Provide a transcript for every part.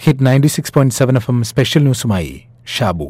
hit ninety six point seven F M special ന്യൂസുമായി ഷാബു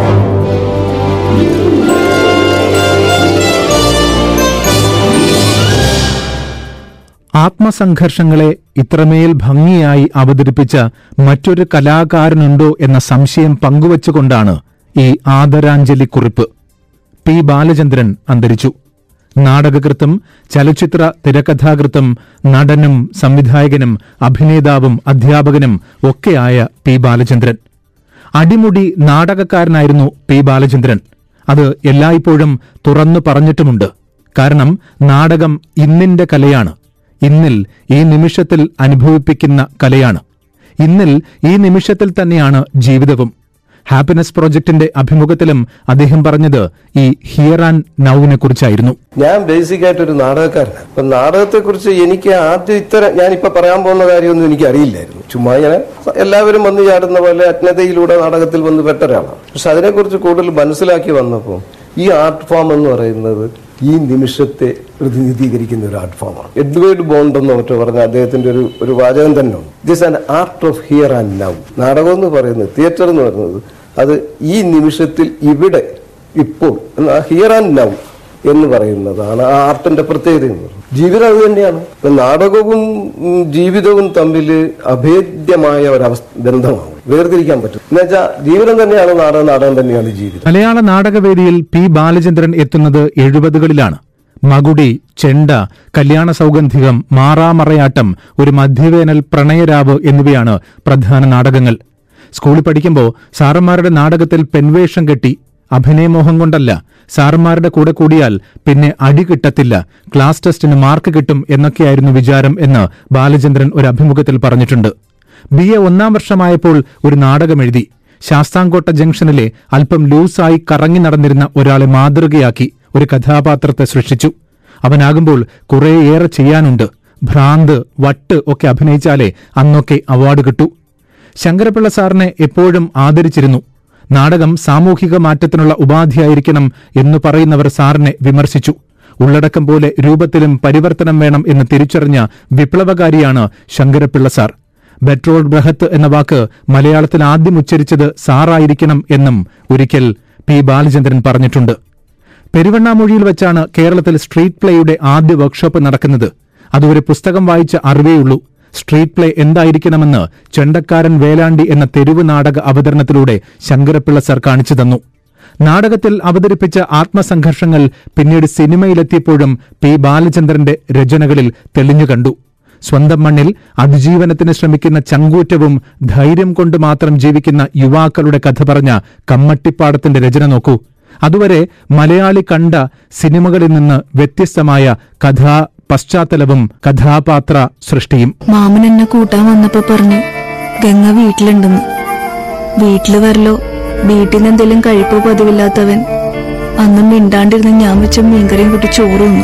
ആത്മസംഘർഷങ്ങളെ ഇത്രമേൽ ഭംഗിയായി അവതരിപ്പിച്ച മറ്റൊരു കലാകാരനുണ്ടോ എന്ന സംശയം പങ്കുവച്ചുകൊണ്ടാണ് ഈ ആദരാഞ്ജലി കുറിപ്പ് പി ബാലചന്ദ്രൻ അന്തരിച്ചു നാടകകൃത്തും ചലച്ചിത്ര തിരക്കഥാകൃത്തും നടനും സംവിധായകനും അഭിനേതാവും അധ്യാപകനും ഒക്കെയായ പി ബാലചന്ദ്രൻ അടിമുടി നാടകക്കാരനായിരുന്നു പി ബാലചന്ദ്രൻ അത് എല്ലായ്പ്പോഴും തുറന്നു പറഞ്ഞിട്ടുമുണ്ട് കാരണം നാടകം ഇന്നിന്റെ കലയാണ് ഇന്നിൽ ഈ നിമിഷത്തിൽ അനുഭവിപ്പിക്കുന്ന കലയാണ് ഇന്നിൽ ഈ നിമിഷത്തിൽ തന്നെയാണ് ജീവിതവും ഹാപ്പിനെസ് പ്രോജക്ടിന്റെ അഭിമുഖത്തിലും അദ്ദേഹം പറഞ്ഞത് ഈ ഹിയർ ആൻഡ് നൌവിനെ കുറിച്ചായിരുന്നു ഞാൻ ബേസിക് ആയിട്ട് ഒരു നാടകക്കാരനാണ് അപ്പൊ നാടകത്തെ കുറിച്ച് എനിക്ക് ആദ്യം ഇത്തരം ഞാൻ ഇപ്പൊ പറയാൻ പോകുന്ന കാര്യമൊന്നും എനിക്ക് അറിയില്ലായിരുന്നു ചുമ്മാ ഇങ്ങനെ എല്ലാവരും വന്ന് ചാടുന്ന പോലെ അജ്ഞതയിലൂടെ നാടകത്തിൽ വന്ന് പെട്ട ഒരാളാണ് പക്ഷെ അതിനെക്കുറിച്ച് കൂടുതൽ മനസ്സിലാക്കി വന്നപ്പോൾ ഈ ആർട്ട് ഫോം എന്ന് പറയുന്നത് ഈ നിമിഷത്തെ പ്രതിനിധീകരിക്കുന്ന ഒരു ആർട്ട് ഫോമാണ് എഡ്വേർഡ് ബോണ്ട് എന്ന് മറ്റോ പറഞ്ഞ അദ്ദേഹത്തിന്റെ ഒരു ഒരു വാചകം തന്നെ ഉണ്ട് this an art of here and now നാടകം എന്ന് പറയുന്നത് തിയേറ്റർ എന്ന് പറയുന്നത് അത് ഈ നിമിഷത്തിൽ ഇവിടെ ഇപ്പോൾ ഹിയർ ആൻഡ് നൗ എന്ന് പറയുന്നതാണ് ആ ആർട്ടിന്റെ പ്രത്യേകത എന്ന് പറയുന്നത് ജീവിതം അത് തന്നെയാണ് ഇപ്പൊ നാടകവും ഉം, ജീവിതവും തമ്മിൽ അഭേദ്യമായ ഒരവസ്ഥ ബന്ധമാണ് വേർതിരിക്കാൻ പറ്റും എന്നുവെച്ചാൽ ജീവിതം തന്നെയാണ് നാടകം നാടകം തന്നെയാണ് ജീവിതം മലയാള നാടകവേദിയിൽ പി ബാലചന്ദ്രൻ എത്തുന്നത് എഴുപതുകളിലാണ് മകുടി ചെണ്ട കല്യാണ സൗഗന്ധികം മാറാമറയാട്ടം ഒരു മധ്യവേനൽ പ്രണയരാവ് എന്നിവയാണ് പ്രധാന നാടകങ്ങൾ സ്കൂളിൽ പഠിക്കുമ്പോൾ സാറന്മാരുടെ നാടകത്തിൽ പെൻവേഷം കെട്ടി അഭിനയമോഹം കൊണ്ടല്ല സാറന്മാരുടെ കൂടെ കൂടിയാൽ പിന്നെ അടി കിട്ടത്തില്ല ക്ലാസ് ടെസ്റ്റിന് മാർക്ക് കിട്ടും എന്നൊക്കെയായിരുന്നു വിചാരം എന്ന് ബാലചന്ദ്രൻ ഒരു അഭിമുഖത്തിൽ പറഞ്ഞിട്ടുണ്ട് ബി എ ഒന്നാം വർഷമായപ്പോൾ ഒരു നാടകം എഴുതി ശാസ്താംകോട്ട ജംഗ്ഷനിലെ അല്പം ലൂസായി കറങ്ങി നടന്നിരുന്ന ഒരാളെ മാതൃകയാക്കി ഒരു കഥാപാത്രത്തെ സൃഷ്ടിച്ചു അവനാകുമ്പോൾ കുറേയേറെ ചെയ്യാനുണ്ട് ഭ്രാന്ത് വട്ട് ഒക്കെ അഭിനയിച്ചാലേ അന്നൊക്കെ അവാർഡ് കിട്ടൂ ശങ്കരപിള്ള സാറിനെ എപ്പോഴും ആദരിച്ചിരുന്നു നാടകം സാമൂഹിക മാറ്റത്തിനുള്ള ഉപാധിയായിരിക്കണം എന്ന് പറയുന്നവർ സാറിനെ വിമർശിച്ചു ഉള്ളടക്കം പോലെ രൂപത്തിലും പരിവർത്തനം വേണം എന്ന് തിരിച്ചറിഞ്ഞ വിപ്ലവകാരിയാണ് ശങ്കരപിള്ള സാർ ബെട്രോൾ ബൃഹത്ത് എന്ന വാക്ക് മലയാളത്തിൽ ആദ്യം ഉച്ചരിച്ചത് സാറായിരിക്കണം എന്നും ഒരിക്കൽ പി ബാലചന്ദ്രൻ പറഞ്ഞിട്ടുണ്ട് പെരുവണ്ണാമൊഴിയിൽ വെച്ചാണ് കേരളത്തിൽ സ്ട്രീറ്റ് പ്ലേയുടെ ആദ്യ വർക്ക്ഷോപ്പ് നടക്കുന്നത് അത് ഒരു പുസ്തകം വായിച്ച അറിവേയുള്ളൂ സ്ട്രീറ്റ് പ്ലേ എന്തായിരിക്കണമെന്ന് ചെണ്ടക്കാരൻ വേലാണ്ടി എന്ന തെരുവ് നാടക അവതരണത്തിലൂടെ ശങ്കരപ്പിള്ള സർ കാണിച്ചു തന്നു നാടകത്തിൽ അവതരിപ്പിച്ച ആത്മസംഘർഷങ്ങൾ പിന്നീട് സിനിമയിലെത്തിയപ്പോഴും പി ബാലചന്ദ്രന്റെ രചനകളിൽ തെളിഞ്ഞു കണ്ടു സ്വന്തം മണ്ണിൽ അതിജീവനത്തിന് ശ്രമിക്കുന്ന ചങ്കൂറ്റവും ധൈര്യം കൊണ്ട് മാത്രം ജീവിക്കുന്ന യുവാക്കളുടെ കഥ പറഞ്ഞ കമ്മട്ടിപ്പാടത്തിന്റെ രചന നോക്കൂ അതുവരെ മലയാളി കണ്ട സിനിമകളിൽ നിന്ന് വ്യത്യസ്തമായ കഥാ പശ്ചാത്തലവും കഥാപാത്ര സൃഷ്ടിയും മാമൻ എന്നെ കൂട്ടാൻ വന്നപ്പോ പറഞ്ഞു ഗംഗ വീട്ടിലുണ്ടെന്ന് വീട്ടില് വരലോ വീട്ടിൽ നിന്ന് എന്തെങ്കിലും കഴിപ്പോ പതിവില്ലാത്തവൻ അന്ന് മിണ്ടാണ്ടിരുന്ന് ഞാൻ വെച്ച മീൻകറിയും കൂട്ടി ചോറ് തിന്നു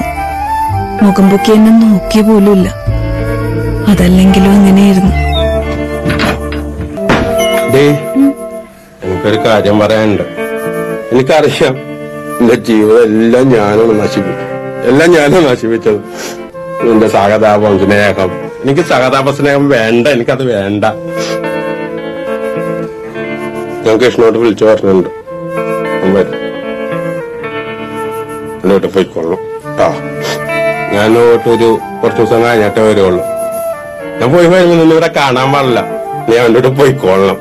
മുഖം പൊക്കി എന്നെ നോക്കിയ പോലുമില്ല അതല്ലെങ്കിലും അങ്ങനെയായിരുന്നു ഡേ എനിക്കൊരു കാര്യം പറയാനുണ്ട് എനിക്കറിയാം എന്റെ ജീവിതം എല്ലാം ഞാനാണ് നശിപ്പിച്ചത് എല്ലാം ഞാനാണ് നശിപ്പിച്ചത് നിന്റെ സഹതാപം സ്നേഹം എനിക്ക് സഹതാപ സ്നേഹം വേണ്ട എനിക്കത് വേണ്ട ഞാൻ കൃഷ്ണോട്ട് വിളിച്ചു പറഞ്ഞിട്ടുണ്ട് അവൻ വരും എന്നോട്ട് പോയിക്കൊള്ളു ആ ഞാൻ ഒരു കുറച്ച് ദിവസം കഴിഞ്ഞിട്ടേ വരുള്ളൂ ഞാൻ പോയി വരുമ്പോ നിന്നെ ഇവിടെ കാണാൻ പാടില്ല നീ അവൻ്റെ കൂടെ പോയിക്കൊള്ളണം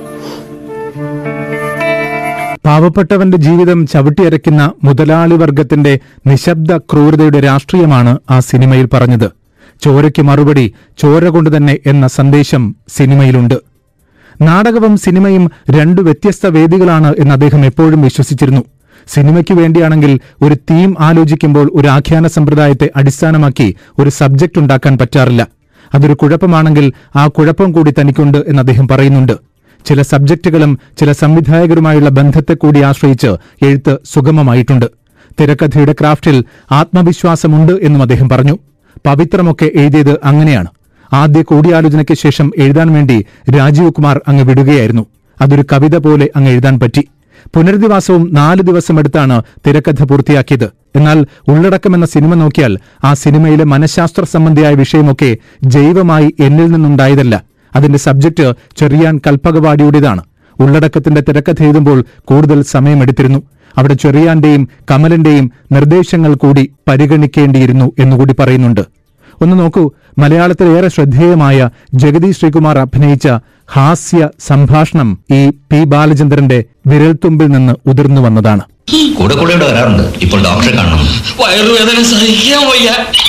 പാവപ്പെട്ടവന്റെ ജീവിതം ചവിട്ടിയരയ്ക്കുന്ന മുതലാളി വർഗത്തിന്റെ നിശബ്ദ ക്രൂരതയുടെ രാഷ്ട്രീയമാണ് ആ സിനിമയിൽ പറഞ്ഞത് ചോരയ്ക്ക് മറുപടി ചോര കൊണ്ട് തന്നെ എന്ന സന്ദേശം സിനിമയിലുണ്ട് നാടകവും സിനിമയും രണ്ടു വ്യത്യസ്ത വേദികളാണ് എന്ന് അദ്ദേഹം എപ്പോഴും വിശ്വസിച്ചിരുന്നു സിനിമയ്ക്ക് വേണ്ടിയാണെങ്കിൽ ഒരു തീം ആലോചിക്കുമ്പോൾ ഒരു ആഖ്യാന സമ്പ്രദായത്തെ അടിസ്ഥാനമാക്കി ഒരു സബ്ജക്ട് ഉണ്ടാക്കാൻ പറ്റാറില്ല അതൊരു കുഴപ്പമാണെങ്കിൽ ആ കുഴപ്പം കൂടി തനിക്കുണ്ട് എന്ന് അദ്ദേഹം പറയുന്നുണ്ട് ചില സബ്ജക്റ്റുകളും ചില സംവിധായകരുമായുള്ള ബന്ധത്തെ കൂടി ആശ്രയിച്ച് എഴുത്ത് സുഗമമായിട്ടുണ്ട് തിരക്കഥയുടെ ക്രാഫ്റ്റിൽ ആത്മവിശ്വാസമുണ്ട് എന്നും അദ്ദേഹം പറഞ്ഞു പവിത്രമൊക്കെ എഴുതിയത് അങ്ങനെയാണ് ആദ്യ കൂടിയാലോചനയ്ക്ക് ശേഷം എഴുതാൻ വേണ്ടി രാജീവ് കുമാർ അങ്ങ് വിടുകയായിരുന്നു അതൊരു കവിത പോലെ അങ്ങ് എഴുതാൻ പറ്റി പുനരധിവാസവും നാല് ദിവസമെടുത്താണ് തിരക്കഥ പൂർത്തിയാക്കിയത് എന്നാൽ ഉള്ളടക്കം എന്ന സിനിമ നോക്കിയാൽ ആ സിനിമയിലെ മനഃശാസ്ത്ര സംബന്ധിയായ വിഷയമൊക്കെ ജൈവമായി എന്നിൽ നിന്നുണ്ടായതല്ല അതിന്റെ സബ്ജക്ട് ചെറിയാൻ കൽപ്പകവാടിയുടേതാണ് ഉള്ളടക്കത്തിന്റെ തിരക്കഥ എഴുതുമ്പോൾ കൂടുതൽ സമയമെടുത്തിരുന്നു അവിടെ ചെറിയാന്റെയും കമലിന്റെയും നിർദ്ദേശങ്ങൾ കൂടി പരിഗണിക്കേണ്ടിയിരുന്നു എന്നുകൂടി പറയുന്നുണ്ട് ഒന്ന് നോക്കൂ മലയാളത്തിൽ ഏറെ ശ്രദ്ധേയമായ ജഗതി ശ്രീകുമാർ അഭിനയിച്ച ഹാസ്യ സംഭാഷണം ഈ പി ബാലചന്ദ്രന്റെ വിരൽത്തുമ്പിൽ നിന്ന് ഉതിർന്നു വന്നതാണ് കൂടെ കൂടെ ഇവിടെ വരാറുണ്ട് ഇപ്പോൾ ഡോക്ടറെ കാണണം വയറുവേദന സഹിക്കാൻ വയ്യ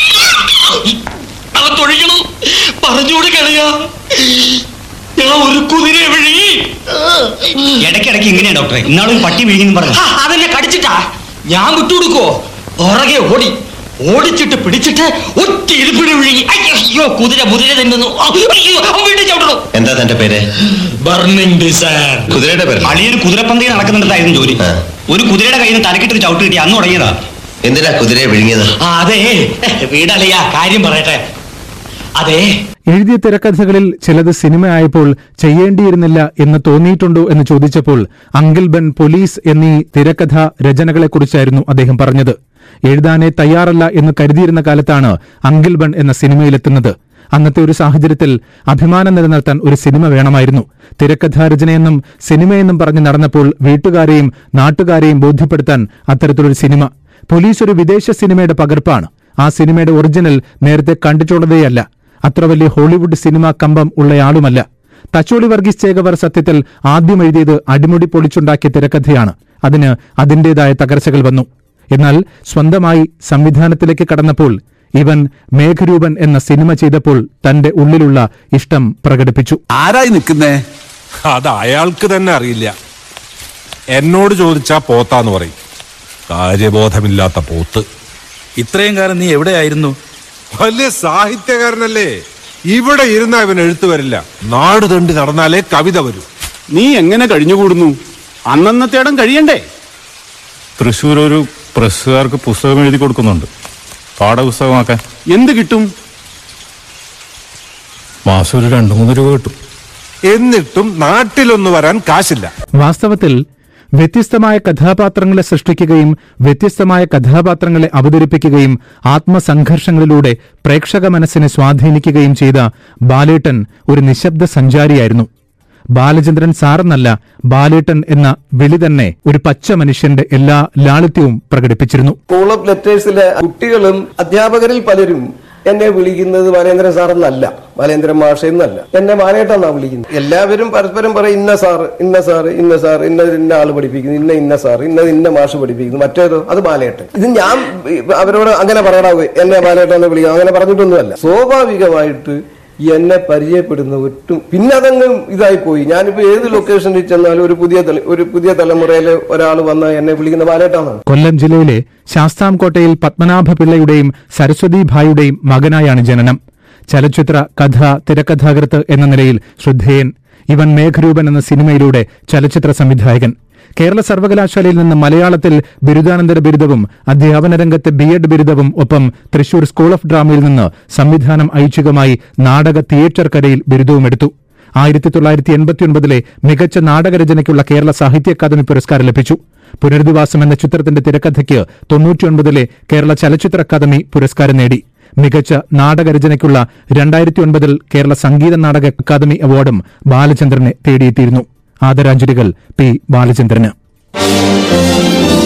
അവ തൊഴിക്കണം പറഞ്ഞുകൂടെ കളയാ ഞാൻ ഒരു കുതിരയെ വിഴുങ്ങി ഇടയ്ക്കിടയ്ക്ക് ഇങ്ങനെയാ ഡോക്ടറെ ഇന്നാളും പട്ടി വിഴുങ്ങി പറഞ്ഞു ആ, അതെന്നെ കടിച്ചിട്ടാ ഞാൻ വിട്ടുകൊടുക്കോ പുറകെ ഓടി ഓടിച്ചിട്ട് പിടിച്ചിട്ട് ഒറ്റ ഇരിപ്പിടി വിഴുങ്ങി അയ്യോ, അയ്യോ കുതിര കുതിര തന്നുന്നു അയ്യോ അവൻ വീണ്ടും ചവിട്ടണു എന്താ തന്റെ പേര് ബർണിംഗ് ഡിസൈർ കുതിരയുടെ പേര് അളിയൊരു കുതിരപ്പന്തയിൽ നടക്കുന്നുണ്ടായിരുന്നു ജോലി ഒരു കുതിരയുടെ കയ്യിൽ നിന്ന് തലക്കിട്ട് ചവിട്ട് കിട്ടി അന്ന് തുടങ്ങിയതാ എന്തിനാ കുതിരയെ വിഴുങ്ങിയത് ആ, അതെ വീടളിയാ കാര്യം പറയട്ടെ അതെ എഴുതിയ തിരക്കഥകളിൽ ചിലത് സിനിമയായപ്പോൾ ചെയ്യേണ്ടിയിരുന്നില്ല എന്ന് തോന്നിയിട്ടുണ്ടോ എന്ന് ചോദിച്ചപ്പോൾ അങ്കിൾ ബൻ പോലീസ് എന്നീ തിരക്കഥ രചനകളെക്കുറിച്ചായിരുന്നു അദ്ദേഹം പറഞ്ഞത് എഴുതാനേ തയ്യാറല്ല എന്ന് കരുതിയിരുന്ന കാലത്താണ് അങ്കിൾ ബൺ എന്ന സിനിമയിലെത്തുന്നത് അന്നത്തെ ഒരു സാഹചര്യത്തിൽ അഭിമാനം നിലനിർത്താൻ ഒരു സിനിമ വേണമായിരുന്നു തിരക്കഥാരചനയെന്നും സിനിമയെന്നും പറഞ്ഞ് നടന്നപ്പോൾ വീട്ടുകാരെയും നാട്ടുകാരെയും ബോധ്യപ്പെടുത്താൻ അത്തരത്തിലൊരു സിനിമ പോലീസ് ഒരു വിദേശ സിനിമയുടെ പകർപ്പാണ് ആ സിനിമയുടെ ഒറിജിനൽ നേരത്തെ കണ്ടിട്ടുള്ളതേയല്ല അത്ര വലിയ ഹോളിവുഡ് സിനിമ കമ്പം ഉള്ളയാളുമല്ല തച്ചോളി വർഗീസ് ചേകവർ സത്യത്തിൽ ആദ്യം എഴുതിയത് അടിമുടി പൊളിച്ചുണ്ടാക്കിയ തിരക്കഥയാണ് അതിന് അതിന്റേതായ തകർച്ചകൾ വന്നു എന്നാൽ സ്വന്തമായി സംവിധാനത്തിലേക്ക് കടന്നപ്പോൾ ഇവൻ മേഘരൂപൻ എന്ന സിനിമ ചെയ്തപ്പോൾ തന്റെ ഉള്ളിലുള്ള ഇഷ്ടം പ്രകടിപ്പിച്ചു ആരായി നിൽക്കുന്നേ അത് അയാൾക്ക് തന്നെ അറിയില്ല എന്നോട് ചോദിച്ചാ പോത്താന്ന് പറയും കാര്യബോധമില്ലാത്ത പോത്ത് ഇത്രയും കാലം നീ എവിടെയായിരുന്നു വലിയ സാഹിത്യകാരനല്ലേ ഇവിടെ ഇരുന്ന അവൻ എഴുത്തു വരില്ല നാട് തണ്ടി നടന്നാലേ കവിത വരൂ നീ എങ്ങനെ കഴിഞ്ഞുകൂടുന്നു അന്നന്നത്തേടം കഴിയണ്ടേ തൃശ്ശൂർ ഒരു പ്രസ്സുകാർക്ക് പുസ്തകം എഴുതി കൊടുക്കുന്നുണ്ട് പാഠപുസ്തകമാക്കാൻ എന്ത് കിട്ടും മാസം ഒരു രണ്ടു മൂന്ന് രൂപ കിട്ടും എന്നിട്ടും നാട്ടിലൊന്നു വരാൻ കാശില്ല വാസ്തവത്തിൽ വ്യത്യസ്തമായ കഥാപാത്രങ്ങളെ സൃഷ്ടിക്കുകയും വ്യത്യസ്തമായ കഥാപാത്രങ്ങളെ അവതരിപ്പിക്കുകയും ആത്മസംഘർഷങ്ങളിലൂടെ പ്രേക്ഷക മനസ്സിനെ സ്വാധീനിക്കുകയും ചെയ്ത ബാലേട്ടൻ ഒരു നിശബ്ദ സഞ്ചാരിയായിരുന്നു ബാലചന്ദ്രൻ സാറെന്നല്ല ബാലേട്ടൻ എന്ന വിളി തന്നെ ഒരു പച്ച മനുഷ്യന്റെ എല്ലാ ലാളിത്യവും പ്രകടിപ്പിച്ചിരുന്നു സ്കൂൾ ഓഫ് ലെറ്റേഴ്സിലെ കുട്ടികളും അധ്യാപകരിൽ പലരും എന്നെ വിളിക്കുന്നത് ബാലേന്ദ്രൻ സാർ എന്നല്ല ബാലേന്ദ്രൻ മാഷ എന്നല്ല എന്നെ ബാലേട്ടെന്നാ വിളിക്കുന്നത് എല്ലാവരും പരസ്പരം പറയും ഇന്ന സാർ ഇന്ന സാർ ഇന്ന സാർ ഇന്ന ഇന്ന ആള് പഠിപ്പിക്കുന്നു ഇന്ന ഇന്ന സാർ ഇന്ന ഇന്ന മാഷ് പഠിപ്പിക്കുന്നു മറ്റേതോ അത് ബാലേട്ടൻ ഇത് ഞാൻ അവരോട് അങ്ങനെ പറയടാവേ എന്നെ ബാലേട്ടൻ എന്ന് വിളിക്കാം അങ്ങനെ പറഞ്ഞിട്ടൊന്നുമല്ല സ്വാഭാവികമായിട്ട് എന്നെ പരിചയപ്പെടുന്ന ഒട്ടും പിന്നെ അതങ്ങ് ഇതായി പോയി ഞാനിപ്പോ ഏത് ലൊക്കേഷനിൽ ചെന്നാലും ഒരു പുതിയ തല- ഒരു പുതിയ തലമുറയിലെ ഒരാൾ വന്ന എന്നെ വിളിക്കുന്ന ബാലേട്ടാന്നാണ് കൊല്ലം ജില്ലയിലെ ശാസ്താംകോട്ടയിൽ പത്മനാഭ പിള്ളയുടെയും സരസ്വതി ഭായിയുടെയും മകനായാണ് ജനനം ചലച്ചിത്ര കഥ തിരക്കഥാകൃത്ത് എന്ന നിലയിൽ ശ്രദ്ധേയൻ ഇവൻ മേഘരൂപൻ എന്ന സിനിമയിലൂടെ ചലച്ചിത്ര സംവിധായകൻ കേരള സർവകലാശാലയിൽ നിന്ന് മലയാളത്തിൽ ബിരുദാനന്തര ബിരുദവും അധ്യാപന രംഗത്തെ ബി എഡ് ബിരുദവും ഒപ്പം തൃശൂർ സ്കൂൾ ഓഫ് ഡ്രാമയിൽ നിന്ന് സംവിധാനം ഐച്ഛികമായി നാടക തിയേറ്റർ കരയിൽ ബിരുദവും എടുത്തു ആയിരത്തി തൊള്ളായിരത്തി എൺപത്തിയൊൻപതിലെ മികച്ച നാടകരചനയ്ക്കുള്ള കേരള സാഹിത്യ അക്കാദമി പുരസ്കാരം ലഭിച്ചു പുനരധിവാസം എന്ന ചിത്രത്തിന്റെ തിരക്കഥയ്ക്ക് തൊണ്ണൂറ്റിയൊൻപതിലെ കേരള ചലച്ചിത്ര അക്കാദമി പുരസ്കാരം നേടി മികച്ച നാടകരചനയ്ക്കുള്ള രണ്ടായിരത്തി ഒൻപതിൽ കേരള സംഗീത നാടക അക്കാദമി അവാർഡും ബാലചന്ദ്രനെ തേടിയെത്തിയിരുന്നു ആദരാഞ്ജലികൾ പി ബാലചന്ദ്രന്